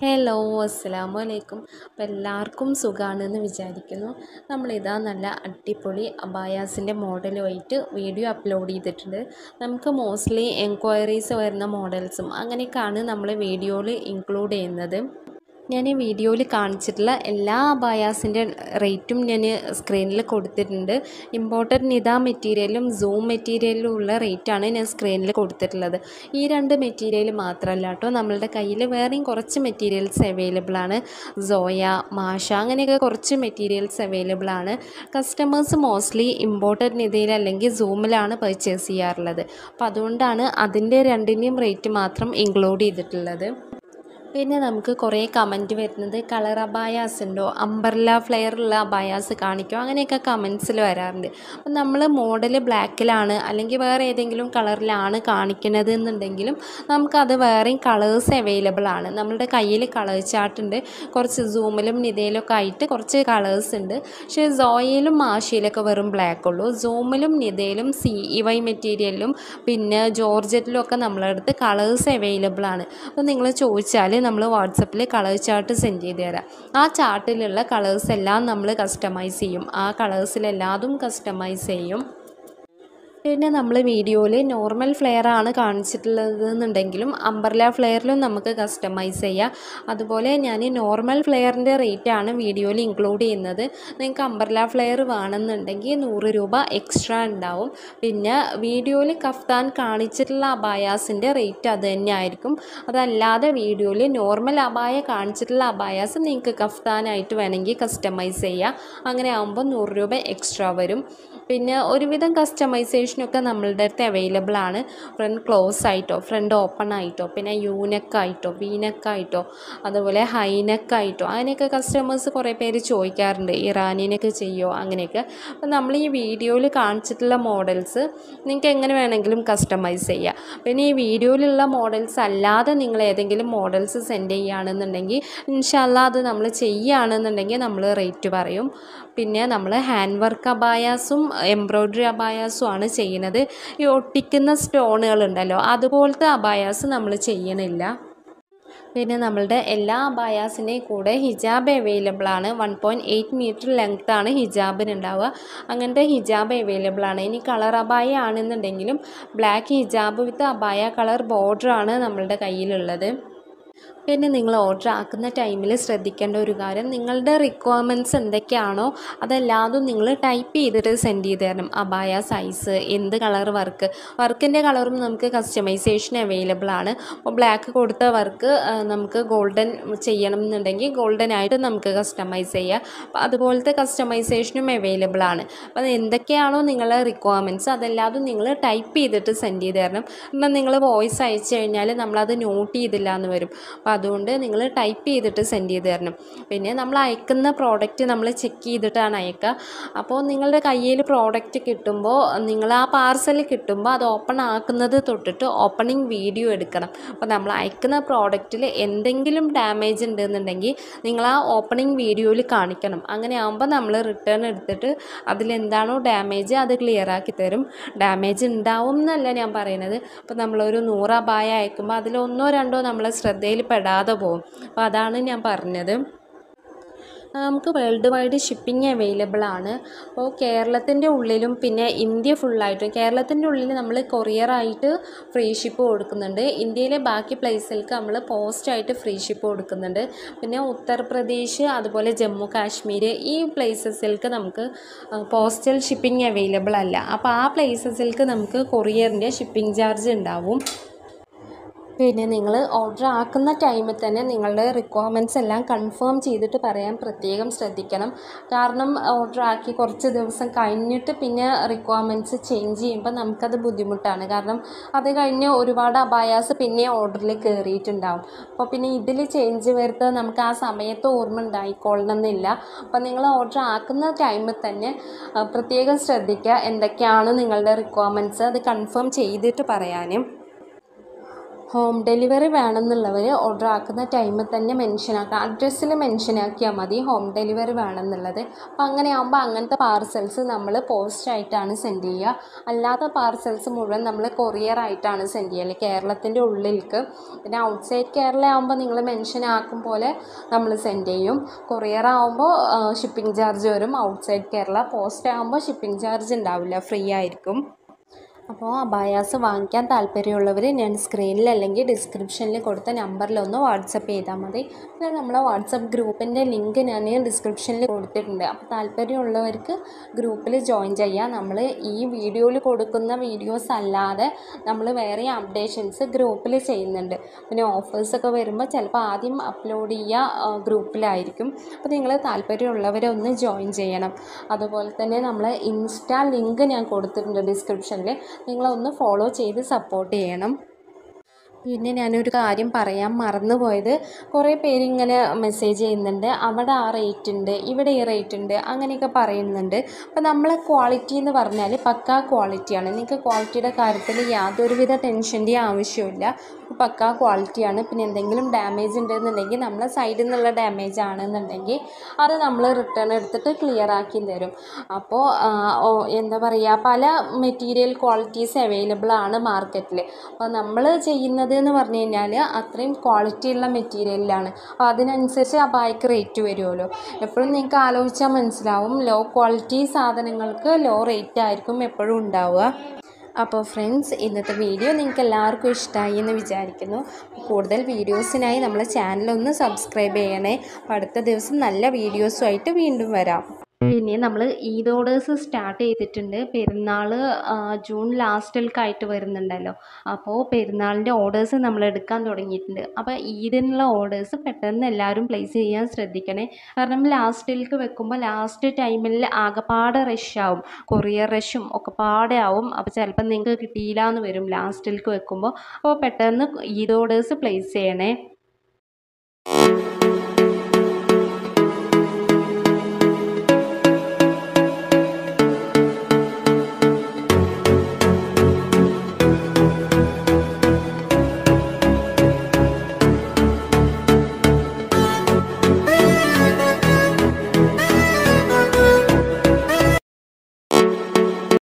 hello അസ്സലാമു അലൈക്കും അപ്പോൾ എല്ലാവർക്കും സുഖമാണെന്ന് വിചാരിക്കുന്നു നമ്മളിതാ നല്ല അടിപൊളി അബായാസിൻ്റെ മോഡലുമായിട്ട് വീഡിയോ അപ്ലോഡ് ചെയ്തിട്ടുണ്ട് നമുക്ക് മോസ്റ്റ്ലി എൻക്വയറീസ് വരുന്ന മോഡൽസും അങ്ങനെയൊക്കെയാണ് നമ്മൾ വീഡിയോയിൽ ഇൻക്ലൂഡ് ചെയ്യുന്നത് ഞാൻ ഈ വീഡിയോയിൽ കാണിച്ചിട്ടുള്ള എല്ലാ അബായാസിൻ്റെ റേറ്റും ഞാൻ സ്ക്രീനിൽ കൊടുത്തിട്ടുണ്ട് ഇമ്പോർട്ടഡ് നിത മെറ്റീരിയലും സൂം മെറ്റീരിയലും ഉള്ള റേറ്റാണ് ഞാൻ സ്ക്രീനിൽ കൊടുത്തിട്ടുള്ളത് ഈ രണ്ട് മെറ്റീരിയൽ മാത്രമല്ല കേട്ടോ നമ്മളുടെ കയ്യിൽ വേറെയും കുറച്ച് മെറ്റീരിയൽസ് അവൈലബിൾ ആണ് സോയ മാഷ അങ്ങനെയൊക്കെ കുറച്ച് മെറ്റീരിയൽസ് അവൈലബിൾ ആണ് കസ്റ്റമേഴ്സ് മോസ്റ്റ്ലി ഇമ്പോർട്ടഡ് നിതയിൽ അല്ലെങ്കിൽ സൂമിലാണ് പർച്ചേസ് ചെയ്യാറുള്ളത് അപ്പോൾ അതുകൊണ്ടാണ് അതിൻ്റെ രണ്ടിൻ്റെയും റേറ്റ് മാത്രം ഇൻക്ലൂഡ് ചെയ്തിട്ടുള്ളത് പിന്നെ നമുക്ക് കുറേ കമൻറ്റ് വരുന്നത് കളർ അബായാസ് ഉണ്ടോ അംബർല ഫ്ലെയറുള്ള അബായാസ് കാണിക്കോ അങ്ങനെയൊക്കെ കമൻസിൽ വരാറുണ്ട് അപ്പം നമ്മൾ മോഡൽ ബ്ലാക്കിലാണ് അല്ലെങ്കിൽ വേറെ ഏതെങ്കിലും കളറിലാണ് കാണിക്കുന്നത് എന്നുണ്ടെങ്കിലും നമുക്കത് വേറെയും കളേഴ്സ് അവൈലബിൾ ആണ് നമ്മളുടെ കയ്യിൽ കളർ ചാർട്ട് ഉണ്ട് കുറച്ച് സൂമിലും നിതയിലൊക്കെ ആയിട്ട് കുറച്ച് കളേഴ്സ് ഉണ്ട് പക്ഷേ സോയയിലും മാഷയിലൊക്കെ വെറും ബ്ലാക്ക് ഉള്ളൂ സൂമിലും നിതയിലും സി ഇ വൈ മെറ്റീരിയലിലും പിന്നെ ജോർജറ്റിലും ഒക്കെ നമ്മളെ അടുത്ത് കളേഴ്സ് അവൈലബിൾ ആണ് അപ്പോൾ നിങ്ങൾ ചോദിച്ചാൽ നമ്മൾ വാട്സപ്പിൽ കളർ ചാർട്ട് സെൻഡ് ചെയ്ത് തരാം ആ ചാർട്ടിലുള്ള കളേഴ്സ് എല്ലാം നമ്മൾ കസ്റ്റമൈസ് ചെയ്യും ആ കളേഴ്സിലെല്ലാതും കസ്റ്റമൈസ് ചെയ്യും പിന്നെ നമ്മൾ വീഡിയോയിൽ നോർമൽ ഫ്ലെയർ ആണ് കാണിച്ചിട്ടുള്ളത് എന്നുണ്ടെങ്കിലും അംബർല ഫ്ലെയറിലും നമുക്ക് കസ്റ്റമൈസ് ചെയ്യാം അതുപോലെ ഞാൻ നോർമൽ ഫ്ലെയറിൻ്റെ റേറ്റാണ് വീഡിയോയിൽ ഇൻക്ലൂഡ് ചെയ്യുന്നത് നിങ്ങൾക്ക് അംബർല ഫ്ലെയർ വേണമെന്നുണ്ടെങ്കിൽ നൂറ് രൂപ എക്സ്ട്രാ ഉണ്ടാവും പിന്നെ വീഡിയോയിൽ കഫ്താൻ കാണിച്ചിട്ടുള്ള അബായാസിൻ്റെ റേറ്റ് അത് തന്നെ ആയിരിക്കും അതല്ലാതെ വീഡിയോയിൽ നോർമൽ അബായ കാണിച്ചിട്ടുള്ള അബായാസ് നിങ്ങൾക്ക് കഫ്താനായിട്ട് വേണമെങ്കിൽ കസ്റ്റമൈസ് ചെയ്യാം അങ്ങനെ ആകുമ്പോൾ നൂറ് രൂപ എക്സ്ട്രാ വരും പിന്നെ ഒരുവിധം കസ്റ്റമൈസേഷനൊക്കെ നമ്മളുടെ അടുത്ത് അവൈലബിൾ ആണ് ഫ്രണ്ട് ക്ലോസ് ആയിട്ടോ ഫ്രണ്ട് ഓപ്പൺ ആയിട്ടോ പിന്നെ യൂനെക്ക് ആയിട്ടോ വീനെക്ക് ആയിട്ടോ അതുപോലെ ഹൈനെക്ക് ആയിട്ടോ അങ്ങനെയൊക്കെ കസ്റ്റമേഴ്സ് കുറേ പേര് ചോദിക്കാറുണ്ട് ഇറാനിനൊക്കെ ചെയ്യുമോ അങ്ങനെയൊക്കെ അപ്പം നമ്മൾ ഈ വീഡിയോയിൽ കാണിച്ചിട്ടുള്ള മോഡൽസ് നിങ്ങൾക്ക് എങ്ങനെ വേണമെങ്കിലും കസ്റ്റമൈസ് ചെയ്യാം പിന്നെ ഈ വീഡിയോയിലുള്ള മോഡൽസ് അല്ലാതെ നിങ്ങൾ ഏതെങ്കിലും മോഡൽസ് സെൻഡ് ചെയ്യുകയാണെന്നുണ്ടെങ്കിൽ ഇൻഷാല്ല അത് നമ്മൾ ചെയ്യുകയാണെന്നുണ്ടെങ്കിൽ നമ്മൾ റേറ്റ് പറയും പിന്നെ നമ്മൾ ഹാൻഡ് വർക്ക് അബായാസും എംബ്രോയ്ഡറി അബായാസും ആണ് ചെയ്യുന്നത് ഈ ഒട്ടിക്കുന്ന സ്റ്റോണുകൾ ഉണ്ടല്ലോ അതുപോലത്തെ അബായാസ് നമ്മൾ ചെയ്യണില്ല പിന്നെ നമ്മളുടെ എല്ലാ അബായാസിൻ്റെയും കൂടെ ഹിജാബ് അവൈലബിൾ ആണ് one point eight metre length ആണ് ഹിജാബിന് ഉണ്ടാവുക അങ്ങനത്തെ ഹിജാബ് അവൈലബിൾ ആണ് ഇനി കളർ അബായ ആണെന്നുണ്ടെങ്കിലും ബ്ലാക്ക് ഹിജാബ് വിത്ത് അബായ കളർ ബോർഡർ ആണ് നമ്മളുടെ കയ്യിലുള്ളത് പിന്നെ നിങ്ങൾ ഓർഡർ ആക്കുന്ന ടൈമിൽ ശ്രദ്ധിക്കേണ്ട ഒരു കാര്യം നിങ്ങളുടെ റിക്വയർമെൻറ്റ്സ് എന്തൊക്കെയാണോ അതെല്ലാതും നിങ്ങൾ ടൈപ്പ് ചെയ്തിട്ട് സെൻഡ് ചെയ്ത് തരണം അബായ സൈസ് എന്ത് കളർ വർക്ക് വർക്കിൻ്റെ കളറും നമുക്ക് കസ്റ്റമൈസേഷൻ അവൈലബിൾ ആണ് അപ്പോൾ ബ്ലാക്ക് കൊടുത്ത വർക്ക് നമുക്ക് ഗോൾഡൻ ചെയ്യണം എന്നുണ്ടെങ്കിൽ ഗോൾഡൻ ആയിട്ട് നമുക്ക് കസ്റ്റമൈസ് ചെയ്യാം അപ്പോൾ അതുപോലത്തെ കസ്റ്റമൈസേഷനും അവൈലബിൾ ആണ് അപ്പോൾ എന്തൊക്കെയാണോ നിങ്ങളുടെ റിക്വയർമെൻറ്റ്സ് അതെല്ലാതും നിങ്ങൾ ടൈപ്പ് ചെയ്തിട്ട് സെൻഡ് ചെയ്ത് തരണം എന്നാൽ നിങ്ങൾ വോയിസ് അയച്ചു കഴിഞ്ഞാൽ നമ്മളത് നോട്ട് ചെയ്തില്ല എന്ന് വരും അപ്പോൾ അതുകൊണ്ട് നിങ്ങൾ ടൈപ്പ് ചെയ്തിട്ട് സെൻഡ് ചെയ്ത് തരണം പിന്നെ നമ്മൾ അയക്കുന്ന പ്രോഡക്റ്റ് നമ്മൾ ചെക്ക് ചെയ്തിട്ടാണ് അയക്കുക അപ്പോൾ നിങ്ങളുടെ കയ്യിൽ പ്രോഡക്റ്റ് കിട്ടുമ്പോൾ നിങ്ങൾ ആ പാർസൽ കിട്ടുമ്പോൾ അത് ഓപ്പൺ ആക്കുന്നത് തൊട്ടിട്ട് ഓപ്പണിംഗ് വീഡിയോ എടുക്കണം അപ്പോൾ നമ്മൾ അയക്കുന്ന പ്രോഡക്റ്റിൽ എന്തെങ്കിലും ഡാമേജ് ഉണ്ടെന്നുണ്ടെങ്കിൽ നിങ്ങൾ ആ ഓപ്പണിംഗ് വീഡിയോയിൽ കാണിക്കണം അങ്ങനെ ആകുമ്പോൾ നമ്മൾ റിട്ടേൺ എടുത്തിട്ട് അതിലെന്താണോ ഡാമേജ് അത് ക്ലിയർ ആക്കി തരും ഡാമേജ് ഉണ്ടാവും എന്നല്ല ഞാൻ പറയുന്നത് അപ്പോൾ നമ്മളൊരു നൂറ് അബായ അയക്കുമ്പോൾ അതിൽ ഒന്നോ രണ്ടോ നമ്മളെ ശ്രദ്ധയിൽ പെടാതെ പോകും അപ്പോൾ അതാണ് ഞാൻ പറഞ്ഞത് നമുക്ക് വേൾഡ് വൈഡ് ഷിപ്പിംഗ് അവൈലബിൾ ആണ് അപ്പോൾ കേരളത്തിൻ്റെ ഉള്ളിലും പിന്നെ ഇന്ത്യ ഫുള്ളായിട്ടും കേരളത്തിൻ്റെ ഉള്ളിൽ നമ്മൾ കൊറിയറായിട്ട് ഫ്രീ ഷിപ്പ് കൊടുക്കുന്നുണ്ട് ഇന്ത്യയിലെ ബാക്കി പ്ലേസിലേക്ക് നമ്മൾ പോസ്റ്റായിട്ട് ഫ്രീ ഷിപ്പ് കൊടുക്കുന്നുണ്ട് പിന്നെ ഉത്തർപ്രദേശ് അതുപോലെ ജമ്മു കാശ്മീർ ഈ പ്ലേസസിലേക്ക് നമുക്ക് പോസ്റ്റൽ ഷിപ്പിംഗ് അവൈലബിൾ അല്ല അപ്പോൾ ആ പ്ലേസസിലേക്ക് നമുക്ക് കൊറിയറിൻ്റെ ഷിപ്പിംഗ് ചാർജ് ഉണ്ടാവും പിന്നെ നിങ്ങൾ ഓർഡർ ആക്കുന്ന ടൈമിൽ തന്നെ നിങ്ങളുടെ റിക്വയർമെൻറ്റ്സ് എല്ലാം കൺഫേം ചെയ്തിട്ട് പറയാൻ പ്രത്യേകം ശ്രദ്ധിക്കണം കാരണം ഓർഡർ ആക്കി കുറച്ച് ദിവസം കഴിഞ്ഞിട്ട് പിന്നെ റിക്വയർമെൻറ്റ്സ് ചേഞ്ച് ചെയ്യുമ്പോൾ നമുക്കത് ബുദ്ധിമുട്ടാണ് കാരണം അത് കഴിഞ്ഞ് ഒരുപാട് അബായാസ് പിന്നെ ഓർഡറിൽ കയറിയിട്ടുണ്ടാവും അപ്പോൾ പിന്നെ ഇതിൽ ചേഞ്ച് വരുന്നത് നമുക്ക് ആ സമയത്ത് ഓർമ്മ ഉണ്ടായിക്കൊള്ളണമെന്നില്ല അപ്പോൾ നിങ്ങൾ ഓർഡർ ആക്കുന്ന ടൈമിൽ തന്നെ പ്രത്യേകം ശ്രദ്ധിക്കുക എന്തൊക്കെയാണ് നിങ്ങളുടെ റിക്വയർമെൻറ്റ്സ് അത് കൺഫേം ചെയ്തിട്ട് പറയാനും ഹോം ഡെലിവറി വേണമെന്നുള്ളവർ ഓർഡർ ആക്കുന്ന ടൈമിൽ തന്നെ മെൻഷൻ ആക്കുക അഡ്രസ്സിൽ മെൻഷൻ ആക്കിയാൽ മതി ഹോം ഡെലിവറി വേണമെന്നുള്ളത് അപ്പോൾ അങ്ങനെ ആകുമ്പോൾ അങ്ങനത്തെ പാർസൽസ് നമ്മൾ പോസ്റ്റ് ആയിട്ടാണ് സെൻഡ് ചെയ്യുക അല്ലാത്ത പാർസൽസ് മുഴുവൻ നമ്മൾ കൊറിയർ ആയിട്ടാണ് സെൻഡ് ചെയ്യൽ കേരളത്തിൻ്റെ ഉള്ളിലേക്ക് പിന്നെ ഔട്ട്സൈഡ് കേരള ആകുമ്പോൾ നിങ്ങൾ മെൻഷൻ ആക്കും പോലെ നമ്മൾ സെൻഡ് ചെയ്യും കൊറിയർ ആകുമ്പോൾ ഷിപ്പിംഗ് ചാർജ് വരും ഔട്ട്സൈഡ് കേരള പോസ്റ്റ് ആകുമ്പോൾ ഷിപ്പിംഗ് ചാർജ് ഉണ്ടാവില്ല ഫ്രീ ആയിരിക്കും അപ്പോൾ അബായാസ് വാങ്ങിക്കാൻ താല്പര്യമുള്ളവർ ഞാൻ സ്ക്രീനിൽ അല്ലെങ്കിൽ ഡിസ്ക്രിപ്ഷനിൽ കൊടുത്ത നമ്പറിലൊന്ന് വാട്സപ്പ് ചെയ്താൽ മതി പിന്നെ നമ്മളെ വാട്സപ്പ് ഗ്രൂപ്പിൻ്റെ ലിങ്ക് ഞാൻ ഡിസ്ക്രിപ്ഷനിൽ കൊടുത്തിട്ടുണ്ട് അപ്പോൾ താല്പര്യമുള്ളവർക്ക് ഗ്രൂപ്പിൽ ജോയിൻ ചെയ്യാം നമ്മൾ ഈ വീഡിയോയിൽ കൊടുക്കുന്ന വീഡിയോസ് അല്ലാതെ നമ്മൾ വേറെ അപ്ഡേഷൻസ് ഗ്രൂപ്പിൽ ചെയ്യുന്നുണ്ട് പിന്നെ ഓഫേഴ്സൊക്കെ വരുമ്പോൾ ചിലപ്പോൾ ആദ്യം അപ്ലോഡ് ചെയ്യുക ഗ്രൂപ്പിലായിരിക്കും അപ്പോൾ നിങ്ങൾ താല്പര്യമുള്ളവരെ ഒന്ന് ജോയിൻ ചെയ്യണം അതുപോലെ തന്നെ നമ്മൾ ഇൻസ്റ്റാ ലിങ്ക് ഞാൻ കൊടുത്തിട്ടുണ്ട് ഡിസ്ക്രിപ്ഷനിൽ നിങ്ങളൊന്ന് ഫോളോ ചെയ്ത് സപ്പോർട്ട് ചെയ്യണം പിന്നെ ഞാനൊരു കാര്യം പറയാൻ മറന്നുപോയത് കുറേ പേര് ഇങ്ങനെ മെസ്സേജ് ചെയ്യുന്നുണ്ട് അവിടെ ആ റേറ്റ് ഉണ്ട് ഇവിടെ ഈ റേറ്റ് ഉണ്ട് അങ്ങനെയൊക്കെ പറയുന്നുണ്ട് അപ്പോൾ നമ്മളെ ക്വാളിറ്റി എന്ന് പറഞ്ഞാൽ പക്കാ ക്വാളിറ്റിയാണ് നിങ്ങൾക്ക് ക്വാളിറ്റിയുടെ കാര്യത്തിൽ യാതൊരുവിധ ടെൻഷൻ്റെയും ആവശ്യമില്ല പക്കാ ക്വാളിറ്റിയാണ് പിന്നെ എന്തെങ്കിലും ഡാമേജ് ഉണ്ടെന്നുണ്ടെങ്കിൽ നമ്മളെ സൈഡിൽ നിന്നുള്ള ഡാമേജ് ആണെന്നുണ്ടെങ്കിൽ അത് നമ്മൾ റിട്ടേൺ എടുത്തിട്ട് ക്ലിയർ ആക്കി തരും അപ്പോൾ എന്താ പറയുക പല മെറ്റീരിയൽ ക്വാളിറ്റീസ് അവൈലബിൾ ആണ് മാർക്കറ്റിൽ അപ്പോൾ നമ്മൾ ചെയ്യുന്നത് എന്ന് പറഞ്ഞു കഴിഞ്ഞാൽ അത്രയും ക്വാളിറ്റി ഉള്ള മെറ്റീരിയലിലാണ് അപ്പോൾ അതിനനുസരിച്ച് ആ ബായ്ക്ക് റേറ്റ് വരുമല്ലോ എപ്പോഴും നിങ്ങൾക്ക് ആലോചിച്ചാൽ മനസ്സിലാവും ലോ ക്വാളിറ്റി സാധനങ്ങൾക്ക് ലോ റേറ്റ് ആയിരിക്കും എപ്പോഴും ഉണ്ടാവുക അപ്പോൾ ഫ്രണ്ട്സ് ഇന്നത്തെ വീഡിയോ നിങ്ങൾക്ക് എല്ലാവർക്കും ഇഷ്ടമായി എന്ന് വിചാരിക്കുന്നു കൂടുതൽ വീഡിയോസിനായി നമ്മളെ ചാനലൊന്ന് സബ്സ്ക്രൈബ് ചെയ്യണേ അപ്പോൾ അടുത്ത ദിവസം നല്ല വീഡിയോസുമായിട്ട് വീണ്ടും വരാം പിന്നെ നമ്മൾ ഈദ് ഓർഡേഴ്സ് സ്റ്റാർട്ട് ചെയ്തിട്ടുണ്ട് പെരുന്നാൾ ജൂൺ ലാസ്റ്റിലേക്കായിട്ട് വരുന്നുണ്ടല്ലോ അപ്പോൾ പെരുന്നാളിൻ്റെ ഓർഡേഴ്സ് നമ്മൾ എടുക്കാൻ തുടങ്ങിയിട്ടുണ്ട് അപ്പോൾ ഈദിനുള്ള ഓർഡേഴ്സ് പെട്ടെന്ന് എല്ലാവരും പ്ലേസ് ചെയ്യാൻ ശ്രദ്ധിക്കണേ കാരണം ലാസ്റ്റിലേക്ക് വെക്കുമ്പോൾ ലാസ്റ്റ് ടൈമിൽ ആകെപ്പാടെ റഷ് ആവും കൊറിയർ റഷും ഒക്കെ പാടെ ആവും അപ്പോൾ ചിലപ്പോൾ നിങ്ങൾക്ക് കിട്ടിയില്ല എന്ന് വരും ലാസ്റ്റിലേക്ക് വെക്കുമ്പോൾ അപ്പോൾ പെട്ടെന്ന് ഈദ് ഓർഡേഴ്സ് പ്ലേസ് ചെയ്യണേ